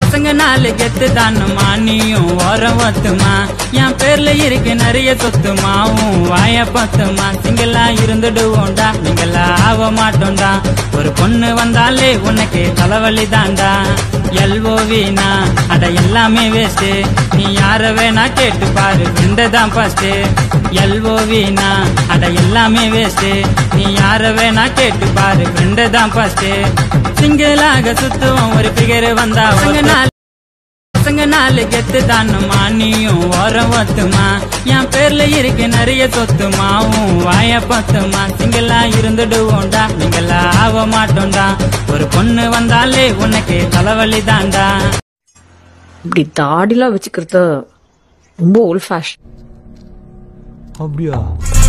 பசங்க நாலு கெத்து தானுமா நீயும் ஓரம் ஒத்துமா என் பேர்ல இருக்கு நிறைய சொத்துமா உன் வாய பத்துமா சிங்களா இருந்துடுவோண்டா நீங்களா ஆக மாட்டோம்டா ஒரு பொண்ணு வந்தாலே உனக்கு தலைவலி தாண்டா எல்ஓவினா அட எல்லாமே வேஸ்ட் நீ யார வேணா கேட்டு பாரு ஃப்ரெண்டு தான் ஃபர்ஸ்ட் எல்ஓவினா அட எல்லாமே வேஸ்ட் நீ யார வேணா கேட்டு பாரு ஃப்ரெண்டு தான் ஃபர்ஸ்ட் சிங்கிளாக சுத்துவோம் ஒரு பிகர் வந்தா பசங்க நாலு பசங்க நாலு கெத்து தானுமா நீயும் ஓரம் ஒத்துமா என் பேர்ல இருக்கு நிறைய சொத்துமா உன் வாய பத்துமா சிங்களா இருந்துடுவோண்டா நீங்களா ஆக மாட்டோம்டா ஒரு பொண்ணு வந்தாலே உனக்கு தலைவலி தாண்டா இப்படி தாடிலாம் வச்சுக்கிறது ரொம்ப ஓல்ட் ஃபேஷன் அப்படியா